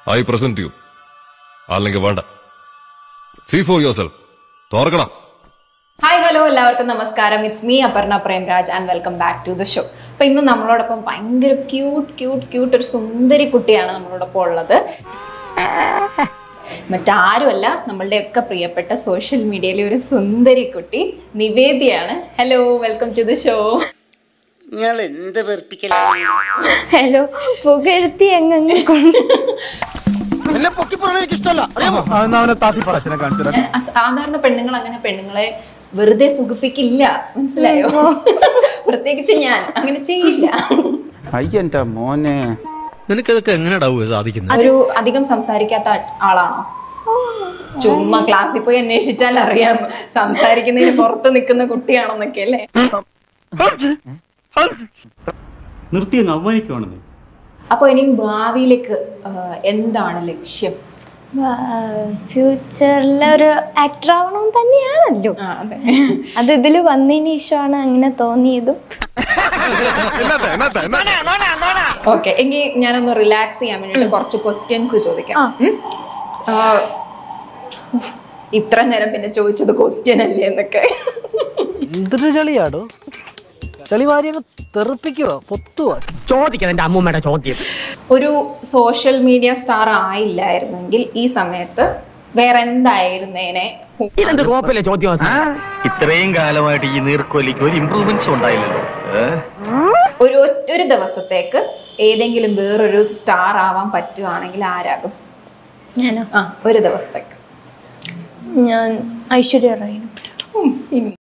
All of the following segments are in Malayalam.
ഐ പ്രസന്റ് യു അല്ലെങ്കിൽ വേണ്ട സീ ഫോർ യുവർ സെൽഫ് തോർക്കണം ഹായ് ഹലോ എല്ലാവർക്കും നമസ്കാരം it's me Aparna Premraj and welcome back to the show അപ്പൊ ഇന്ന് നമ്മളോടൊപ്പം ഭയങ്കര ക്യൂട്ട് ക്യൂട്ട് ക്യൂട്ട് ഒരു സുന്ദരി കുട്ടിയാണ് നമ്മളോടൊപ്പം ഉള്ളത് മറ്റാരുമല്ല നമ്മളുടെയൊക്കെ പ്രിയപ്പെട്ട സോഷ്യൽ മീഡിയയിലെ ഒരു സുന്ദരി കുട്ടി നിവേദിയാണ് hello welcome to the show നിങ്ങൾ എന്ത് വെറുപ്പിക്കലാണ് ഹലോ പുകഴ്ത്തി അങ്ങ് കൊണ്ട് എന്നെ പൊക്കി പറഞ്ഞ എനിക്ക് ഇഷ്ടമല്ല അവനെ താത്തി പറച്ചിനെ കാണിച്ചത് സാധാരണ പെണ്ണുങ്ങൾ അങ്ങനെ പെണ്ണുങ്ങളെ വെറുതെ സുഖിപ്പിക്കില്ല മനസ്സിലായോ പ്രത്യേകിച്ച് ഞാൻ അങ്ങനെ ചെയ്യില്ല അയ്യന്റെ മോനെ നിനക്കതൊക്കെ എങ്ങനെയാടാവുക സാധിക്കുന്നത് ഒരു അധികം സംസാരിക്കാത്ത ആ- ആളാണോ ചുമ്മാ ക്ലാസ്സിൽ പോയി അന്വേഷിച്ചാൽ അറിയാം സംസാരിക്കുന്നതിന് പുറത്ത് നിൽക്കുന്ന കുട്ടിയാണെന്നൊക്കെ അല്ലേ നിർത്തി അങ്ങ് അവമാനിക്കുവാണെന്ന് അപ്പൊ ഇനി ഭാവിയിലേക്ക് ആ, എന്താണ് ലക്ഷ്യം ഫ്യൂച്ചറിലെ ഒരു ആക്ടർ ആവണം തന്നെയാണല്ലോ ആ, അതെ അത് ഇതിൽ വന്നതിന് ശേഷമാണ് അങ്ങനെ തോന്നിയതും ഓക്കെ എങ്കിൽ ഞാനൊന്ന് റിലാക്സ് ചെയ്യാൻ വേണ്ടിട്ട് കുറച്ച് ക്വസ്റ്റ്യൻസ് ചോദിക്കാം ആ. ഉം? ആ, ഉഫ്, ഇത്ര നേരം പിന്നെ ചോദിച്ചത് ക്വസ്റ്റ്യൻ അല്ലേ എന്നൊക്കെ എന്തൊരു ചളിയാടോ ചളി വാരിയൊക്കെ തെറിപ്പിക്കുവോ പൊത്തുവോ ചോദിക്കണം എന്റെ അമ്മൂമ്മയുടെ ചോദ്യം ഒരു സോഷ്യൽ മീഡിയ സ്റ്റാർ ആയില്ലായിരുന്നെങ്കിൽ ഈ സമയത്ത് വേറെ എന്തായിരുന്നേനെ ഇതെന്ത് കോപ്പല്ലേ ചോദ്യം ഇത്രയും കാലമായിട്ട് ഈ നീർക്കോലിക്ക് ഒരു ഇമ്പ്രൂവ്മെന്റ്സ് ഉണ്ടായില്ലല്ലോ ഒരു ഒരു ദിവസത്തേക്ക് ഏതെങ്കിലും വേറൊരു സ്റ്റാർ ആവാൻ പറ്റുവാണെങ്കിൽ ആരാകും ഞാനോ ആ ഒരു ദിവസത്തേക്ക് ഞാൻ ഐശ്വര്യ റായി ഉം, ഇനി.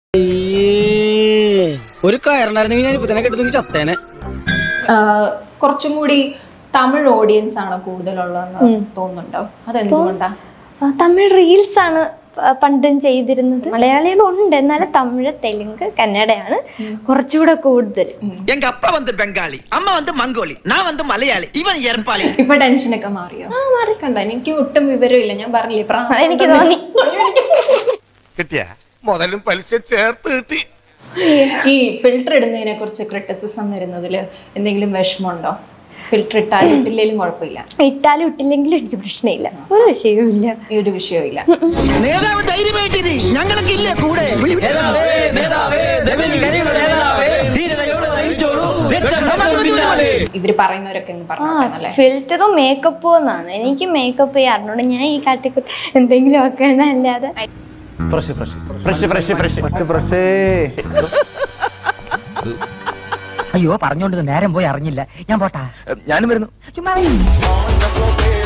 ഒരു കയറുണ്ടായിരുന്നെങ്കിൽ ഞാൻ ഇപ്പൊ തന്നെ കെട്ടുന്നെങ്കിൽ ചത്തേനെ ആ, കുറച്ചും കൂടി തമിഴ് ഓഡിയൻസ് ആണ് കൂടുതലുള്ളതെന്ന് തോന്നുന്നുണ്ടോ അതെന്തുകൊണ്ടാ ആ, തമിഴ് റീൽസ് ആണ് പ- പണ്ടും ചെയ്തിരുന്നത് മലയാളികളുണ്ട് എന്നാലും തമിഴ് തെലുങ്ക് കന്നഡയാണ് കുറച്ചുകൂടെ കൂടുതൽ എങ്ക അപ്പ വന്ന് ബംഗാളി അമ്മ വന്ന് മംഗോളി ഞാൻ വന്ന് മലയാളി ഇവൻ എരപ്പാളി ഇപ്പൊ ടെൻഷനൊക്കെ മാറിയോ ആ മാറിക്കണ്ട എനിക്ക് ഒട്ടും വിവരമില്ല ഞാൻ പറഞ്ഞില്ലേ പ്രായം എനിക്ക് തോന്നി കിട്ടിയ മുതലും പലിശ ചേർത്ത് കിട്ടി ഈ ഫിൽറ്റർ ഇടുന്നതിനെ കുറിച്ച് ക്രിറ്റിസിസം വരുന്നതിൽ എന്തെങ്കിലും വിഷമമുണ്ടോ ഫിൽറ്റർ ഇട്ടാലും ഇട്ടില്ലെങ്കിലും കുഴപ്പമില്ല ഇട്ടാലും ഇട്ടില്ലെങ്കിലും എനിക്ക് പ്രശ്നമില്ല ഒരു വിഷയവും ഇല്ല ഈ ഒരു വിഷയമില്ല നേതാവ് ധൈര്യമായിട്ടിരി ഞങ്ങളൊക്കെ ഇല്ലേ കൂടെ ഇവര് പറയുന്നവരൊക്കെ എന്ന് ആ പറഞ്ഞല്ലേ ഫിൽറ്ററും മേക്കപ്പും എന്നാണ് എനിക്ക് മേക്കപ്പ് ചെയ്യാറുണ്ട് ഞാൻ ഈ കാട്ടിക്കൂട്ടി എന്തെങ്കിലും ഒക്കെ അല്ലാതെ fresh fresh fresh fresh fresh fresh ഫ്രഷേ അയ്യോ പറഞ്ഞോണ്ട് നേരം പോയി അറിഞ്ഞില്ല ഞാൻ പോട്ടാ ഞാനും വരുന്നു ചുമ്മാ